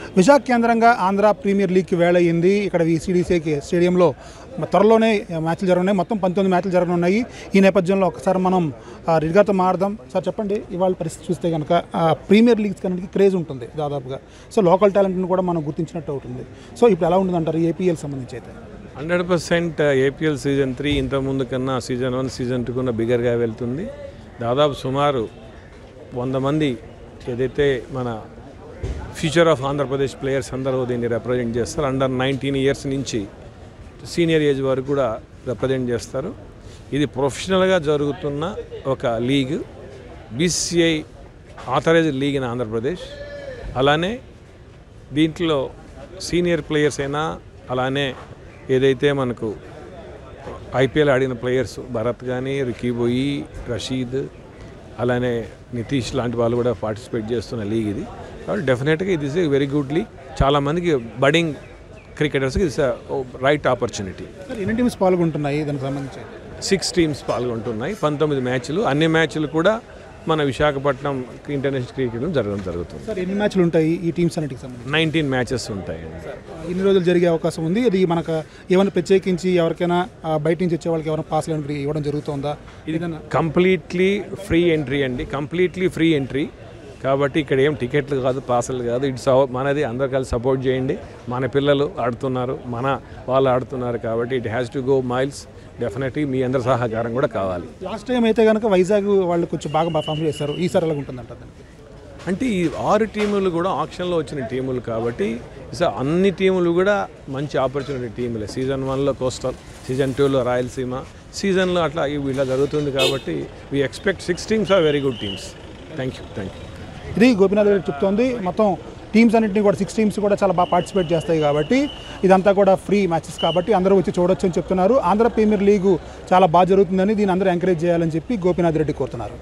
విశాఖ కేంద్రంగా ఆంధ్ర ప్రీమియర్ లీగ్కి వేళయింది ఇక్కడ విసిడిసికి స్టేడియంలో మ- త్వరలోనే మ్యాచ్లు జరగనున్నాయి మొత్తం పంతొమ్మిది మ్యాచ్లు జరగనున్నాయి ఈ నేపథ్యంలో ఒకసారి మనం ఆ, రెడ్డి గారితో మాట్లాడదాం సార్ చెప్పండి ఇవాళ పరిస్థితి చూస్తే కనుక ఆ, ప్రీమియర్ లీగ్స్ కనుక క్రేజ్ ఉంటుంది దాదాపుగా సో లోకల్ టాలెంట్ని కూడా మనం గుర్తించినట్టు అవుతుంది సో ఇప్పుడు ఎలా ఉంటుందంటారు ఏపీఎల్ సంబంధించి అయితే hundred percent APL season three ఇంతకుముందు కన్నా సీజన్ వన్ సీజన్ టూ కన్నా బిగర్గా వెళ్తుంది దాదాపు సుమారు వంద మంది ఏదైతే మన ఫ్యూచర్ ఆఫ్ ఆంధ్రప్రదేశ్ ప్లేయర్స్ అందరూ దీన్ని రిప్రజెంట్ చేస్తారు అండర్ నైన్టీన్ ఇయర్స్ నుంచి సీనియర్ ఏజ్ వరకు కూడా రిప్రజెంట్ చేస్తారు ఇది ప్రొఫెషనల్గా జరుగుతున్న ఒక league BCI authorised league in Andhra Pradesh అలానే దీంట్లో సీనియర్ ప్లేయర్స్ అయినా అలానే ఏదైతే మనకు ఐపీఎల్ ఆడిన ప్లేయర్స్ భరత్ కానీ రికీబోయి రషీద్ అలానే నితీష్ లాంటి వాళ్ళు కూడా పార్టిసిపేట్ చేస్తున్న లీగ్ ఇది కాబట్టి డెఫినెట్గా ఇది is a very good league చాలామందికి బడింగ్ క్రికెటర్స్కి ఇట్స్ రైట్ ఆపర్చునిటీ సార్ ఎన్ని టీమ్స్ పాల్గొంటున్నాయి దానికి సంబంధించి సిక్స్ టీమ్స్ పాల్గొంటున్నాయి పంతొమ్మిది మ్యాచ్లు అన్ని మ్యాచ్లు కూడా మన విశాఖపట్నం ఇంటర్నేషనల్ క్రికెట్ జరగడం జరుగుతుంది సార్ ఎన్ని మ్యాచ్లు ఉంటాయి ఈ టీమ్స్ అన్నిటికి సంబంధించి నైన్టీన్ మ్యాచెస్ ఉంటాయండి ఇన్ని రోజులు జరిగే అవకాశం ఉంది ఇది మనకు ఏమైనా ప్రత్యేకించి ఎవరికైనా ఆ, బయట నుంచి వచ్చే వాళ్ళకి ఎవరైనా పాస్ ఇవ్వడం జరుగుతుందా ఏదైనా కంప్లీట్లీ ఫ్రీ ఎంట్రీ అండి కంప్లీట్లీ ఫ్రీ ఎంట్రీ కాబట్టి ఇక్కడ ఏం టికెట్లు కాదు పాసులు కాదు ఇట్స్ మనది అందరు కలిసి సపోర్ట్ చేయండి మన పిల్లలు ఆడుతున్నారు మన వాళ్ళు ఆడుతున్నారు కాబట్టి it has to go miles definitely మీ అందరి సహకారం కూడా కావాలి లాస్ట్ టైం అయితే కనుక వైజాగ్ వాళ్ళు కొంచెం బాగా పర్ఫామ్ చేస్తారు ఈసారి ఎలా ఉంటుందంట దానికి అంటే ఈ ఆరు టీములు కూడా ఆప్షన్లో వచ్చిన టీములు కాబట్టి సో అన్ని టీములు కూడా మంచి ఆపర్చునిటీ టీములే సీజన్ వన్లో కోస్టల్ సీజన్ టూలో రాయలసీమ సీజన్లో అట్లా ఇవి ఇలా జరుగుతుంది కాబట్టి we expect six teams are very good teams thank you thank you ఇది గోపినాథ్ గారు చెప్తోంది మొత్తం టీమ్స్ అన్నింటినీ కూడా సిక్స్ టీమ్స్ కూడా చాలా బాగా పార్టిసిపేట్ చేస్తాయి కాబట్టి ఇదంతా కూడా ఫ్రీ మ్యాచెస్ కాబట్టి అందరూ వచ్చి చూడొచ్చు అని చెప్తున్నారు ఆంధ్ర ప్రీమియర్ లీగు చాలా బాగా జరుగుతుందని దీన్ని అందరూ ఎంకరేజ్ చేయాలని చెప్పి గోపినాథ్ రెడ్డి కోరుతున్నారు